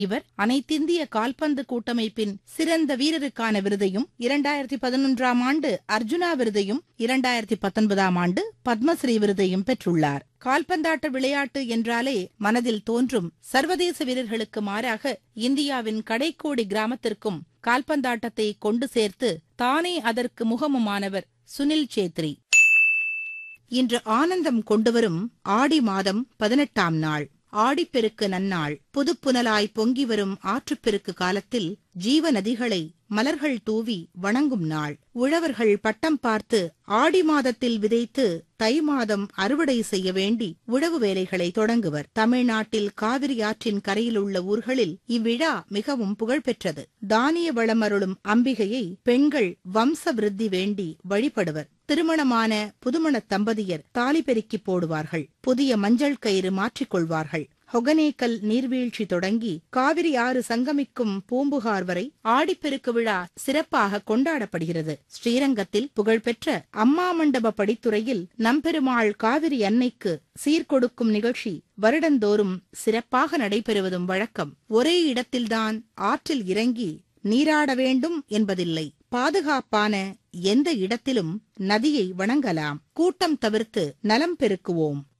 இவர் அனைத்திந்திய கால்பந்து கூட்டமைப்பின் சிறந்த வீரருக்கான விருதையும் இரண்டாயிரத்தி பதினொன்றாம் ஆண்டு அர்ஜுனா விருதையும் இரண்டாயிரத்தி பத்தொன்பதாம் ஆண்டு பத்மஸ்ரீ விருதையும் பெற்றுள்ளார் கால்பந்தாட்ட விளையாட்டு என்றாலே மனதில் தோன்றும் சர்வதேச வீரர்களுக்கு மாறாக இந்தியாவின் கடைக்கோடி கிராமத்திற்கும் கால்பந்தாட்டத்தை கொண்டு சேர்த்து தானே அதற்கு முகமுமானவர் சுனில் சேத்ரி இன்று ஆனந்தம் கொண்டுவரும் ஆடி மாதம் பதினெட்டாம் நாள் ஆடிப்பெருக்கு நன்னாள் புதுப்புனலாய் பொங்கி வரும் ஆற்றுப்பெருக்கு காலத்தில் ஜீவ நதிகளை மலர்கள் தூவி வணங்கும் நாள் உழவர்கள் பட்டம் பார்த்து ஆடி மாதத்தில் விதைத்து தை மாதம் அறுவடை செய்ய வேண்டி உழவு வேலைகளை தொடங்குவர் தமிழ்நாட்டில் காவிரி ஆற்றின் கரையில் உள்ள ஊர்களில் இவ்விழா மிகவும் புகழ்பெற்றது தானிய வளமருளும் அம்பிகையை பெண்கள் வம்ச விருத்தி வேண்டி வழிபடுவர் திருமணமான புதுமண தம்பதியர் தாலி பெருக்கி போடுவார்கள் புதிய மஞ்சள் கயிறு மாற்றிக்கொள்வார்கள் ஹொகனேக்கல் நீர்வீழ்ச்சி தொடங்கி காவிரி ஆறு சங்கமிக்கும் பூம்புகார் வரை ஆடிப்பெருக்கு விழா சிறப்பாக கொண்டாடப்படுகிறது ஸ்ரீரங்கத்தில் புகழ்பெற்ற அம்மா மண்டப படித்துறையில் நம்பெருமாள் காவிரி அன்னைக்கு சீர்கொடுக்கும் நிகழ்ச்சி வருடந்தோறும் சிறப்பாக நடைபெறுவதும் வழக்கம் ஒரே இடத்தில்தான் ஆற்றில் இறங்கி நீராட வேண்டும் என்பதில்லை பாதுகாப்பான எந்த இடத்திலும் நதியை வணங்கலாம் கூட்டம் தவிர்த்து நலம் பெருக்குவோம்